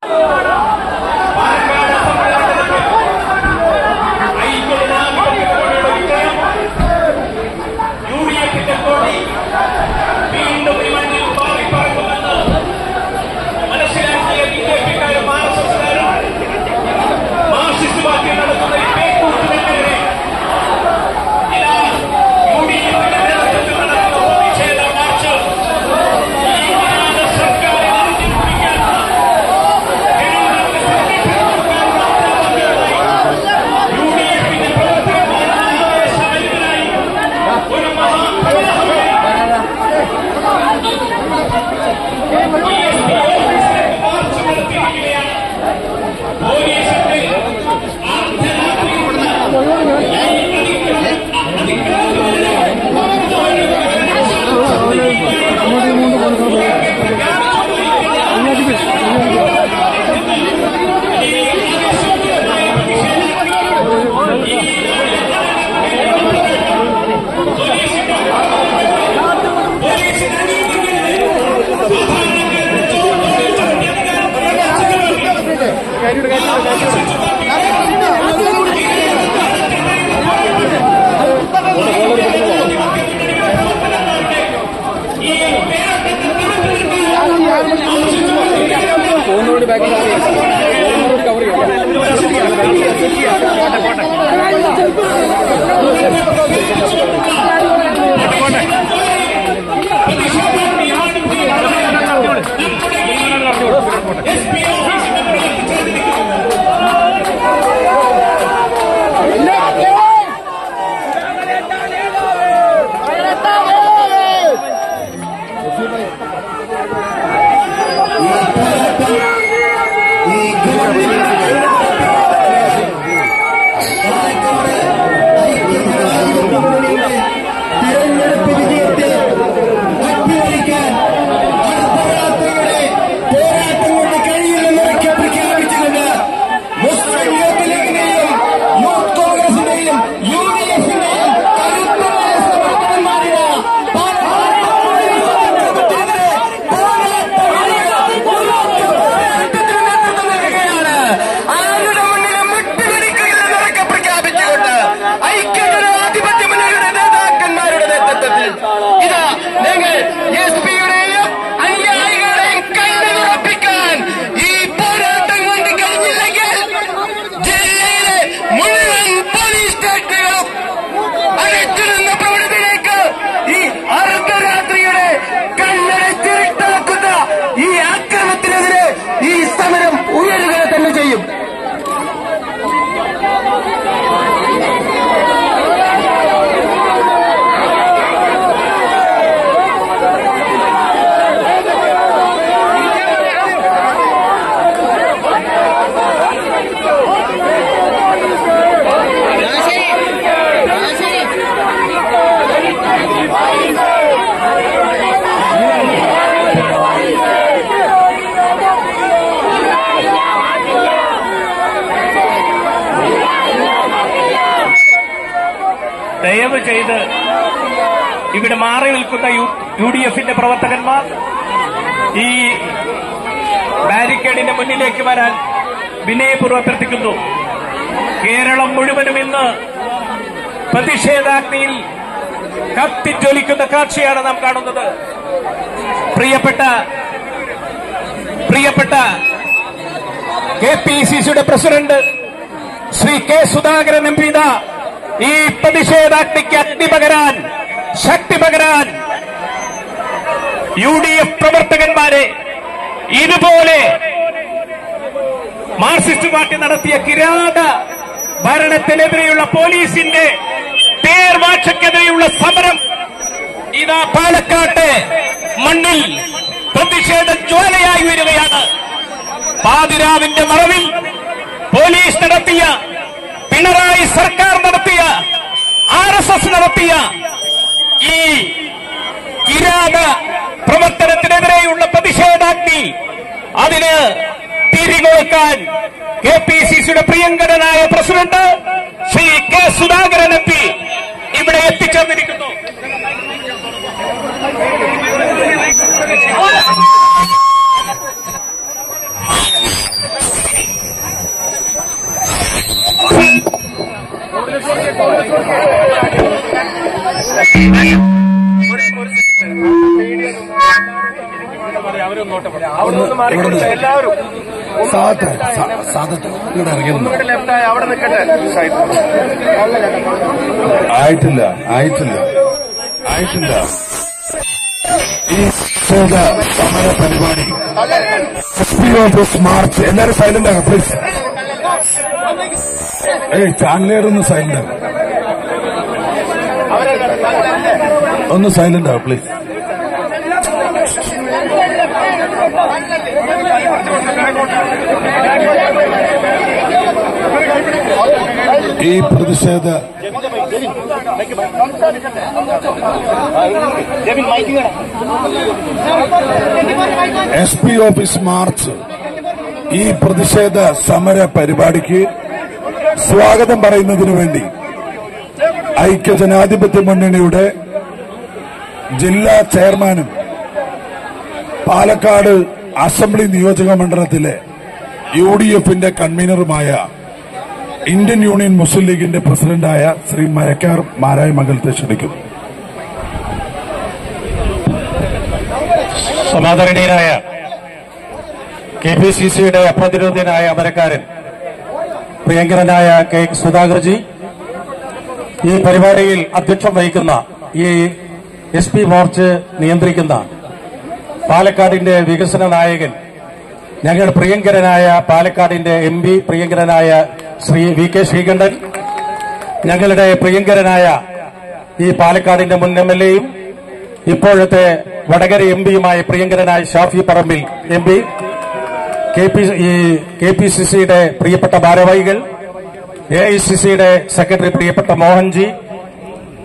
U D എഫിന്റെ കോടി വീണ്ടും ഈ മണ്ണിൽ പാറിപ്പറക്കുമെന്ന് മനസ്സിലാക്കിയ ബി ജെ പിക്കാരും ആർ എസ് എസുകാരും മാർക്സിസ്റ്റ് പാർട്ടി നടത്തുന്ന ഈ പേക്കൂത്തിനെതിരെ ഇതാ യു ഡി എഫിന്റെ നേതൃത്വത്തിൽ നടക്കുന്ന പ്രതിഷേധ മാർച്ച് ഈ ഇല്ലാത്ത സർക്കാരിനെ അന്തിപ്പിക്കാൻ യു ഡി എഫിന്റെ പ്രവർത്തകന്മാരായ ആവേശഭരിതരായി ഒരു മഹാപ്രവാഹമായി മാർച്ച് നടത്തിയിരിക്കുകയാണ് പോലീസിന്റെ തിരഞ്ഞെടുപ്പ് വിജയത്തെ അഭ്യർത്ഥിക്കാൻ അർദ്ധരാത്രിയുടെ പോരാട്ടം കൊണ്ട് കഴിയില്ലെന്നൊക്കെ പ്രഖ്യാപിച്ചുകൊണ്ട് മുസ്ലിം യൂത്ത് ലീഗിന്റെയും യൂത്ത് കോൺഗ്രസിന്റെയും യു ഡി എഫിന്റെയും കരുത്തമായ സമർപ്പണന്മാരായ പാലക്കാട് കമ്മ്യൂണിസ്റ്റ് പോരാട്ടം പോരാട്ടത്തിന് നേതൃത്വം നൽകുകയാണ് ആരുടെ മുന്നിലും വിട്ടുപിടിക്കില്ലെന്നൊക്കെ പ്രഖ്യാപിച്ചുകൊണ്ട് ഐക്യജനാധിപത്യ മുന്നണിയുടെ നേതാക്കന്മാരുടെ നേതൃത്വത്തിൽ ഇതാ ഞങ്ങൾ എസ് പിയുടെയും അനുയായികളുടെയും കൈതുറപ്പിക്കാൻ ഈ പോരാട്ടം കൊണ്ട് കഴിഞ്ഞില്ലെങ്കിൽ ജില്ലയിലെ മുഴുവൻ പോലീസ് സ്റ്റേഷനുകളും അടച്ചിടുന്ന പ്രവണതയിലേക്ക് ഈ അർദ്ധരാത്രിയുടെ കണ്ണടച്ചിരുട്ടാക്കുന്ന ഈ ആക്രമത്തിനെതിരെ ഈ സമരം ഉയരുക തന്നെ ചെയ്യും ദയവ് ചെയ്ത് ഇവിടെ മാറി നിൽക്കുന്ന യു യു ഡി എഫിന്റെ പ്രവർത്തകന്മാർ ഈ ബാരിക്കേഡിന്റെ മുന്നിലേക്ക് വരാൻ വിനയപൂർവ്വം അഭ്യർത്ഥിക്കുന്നു കേരളം മുഴുവനും ഇന്ന് പ്രതിഷേധാഗ്നിയിൽ കത്തിജ്വലിക്കുന്ന കാഴ്ചയാണ് നാം കാണുന്നത് പ്രിയപ്പെട്ട പ്രിയപ്പെട്ട കെ പി സി സിയുടെ president Shri K Sudhakaran M P ദാ ഈ പ്രതിഷേധാഗ്നിക്ക് അഗ്നി പകരാൻ ശക്തി പകരാൻ യു ഡി എഫ് പ്രവർത്തകന്മാരെ ഇതുപോലെ മാർക്സിസ്റ്റ് പാർട്ടി നടത്തിയ കിരാത ഭരണത്തിനെതിരെയുള്ള പോലീസിന്റെ തേർവാഴ്ചക്കെതിരെയുള്ള സമരം ഇതാ പാലക്കാട്ട് മണ്ണിൽ പ്രതിഷേധ ജ്വാലയായി വരികയാണ് പാതിരാവിന്റെ മറവിൽ പോലീസ് നടത്തിയ പിണറായി സർക്കാർ നടത്തിയ ആർ എസ് എസ് നടത്തിയ ഈ കിരാത പ്രവർത്തനത്തിനെതിരെയുള്ള പ്രതിഷേധാഗ്നി അതിന് തിരികൊടുക്കാൻ കെ പി സി സിയുടെ പ്രിയങ്കരനായ president Shri K Sudhakaran M P ഇവിടെ എത്തിച്ചേർന്നിരിക്കുന്നു എല്ലാവരും സാധത്ത് സാധത്ത് ഇവിടെ ഇറങ്ങിയിരുന്നു ലെഫ്റ്റായി അവിടെ നിൽക്കട്ടെ ആയിട്ടില്ല ആയിട്ടില്ല ആയിട്ടില്ല ഈ സോദ സമര പരിപാടി എസ് പി ഓഫീസ് മാർച്ച് എല്ലാരും സൈലന്റ് ആകാം പ്ലീസ് ഏയ് ചാനലേർ ഒന്ന് സൈലന്റ് ആകാം ഒന്ന് സൈലന്റ് ആകാം പ്ലീസ് ഈ പ്രതിഷേധ എസ് പി ഓഫീസ് മാർച്ച് ഈ പ്രതിഷേധ സമര പരിപാടിക്ക് സ്വാഗതം പറയുന്നതിനു വേണ്ടി ഐക്യ ജനാധിപത്യ മുന്നണിയുടെ ജില്ലാ ചെയർമാനും പാലക്കാട് അസംബ്ലി നിയോജക മണ്ഡലത്തിലെ യു ഡി എഫിന്റെ കൺവീനറുമായ ഇന്ത്യൻ യൂണിയൻ മുസ്ലിം ലീഗിന്റെ പ്രസിഡന്റായ ശ്രീ മരക്കാർ മാരായ മംഗലത്തെ ക്ഷണിക്കുന്നു സമാദരണീയനായ കെ പി സി സിയുടെ അപ്രതിരോധ്യനായ അമരക്കാരൻ പ്രിയങ്കരനായ കെ സുധാകർജി ഈ പരിപാടിയിൽ അധ്യക്ഷം വഹിക്കുന്ന ഈ എസ് പി മാർച്ച് നിയന്ത്രിക്കുന്ന പാലക്കാടിന്റെ വികസന നായകൻ ഞങ്ങളുടെ പ്രിയങ്കരനായ പാലക്കാടിന്റെ എം പി പ്രിയങ്കരനായ ശ്രീ വി കെ ശ്രീകണ്ഠൻ ഞങ്ങളുടെ പ്രിയങ്കരനായ ഈ പാലക്കാടിന്റെ മുൻ എം എൽ എയും ഇപ്പോഴത്തെ വടകര എം പിയുമായ പ്രിയങ്കരനായ Shafi Parambil M P K P ഈ കെ പി സി സിയുടെ പ്രിയപ്പെട്ട ഭാരവാഹികൾ എ ഐ സി സിയുടെ സെക്രട്ടറി പ്രിയപ്പെട്ട മോഹൻജി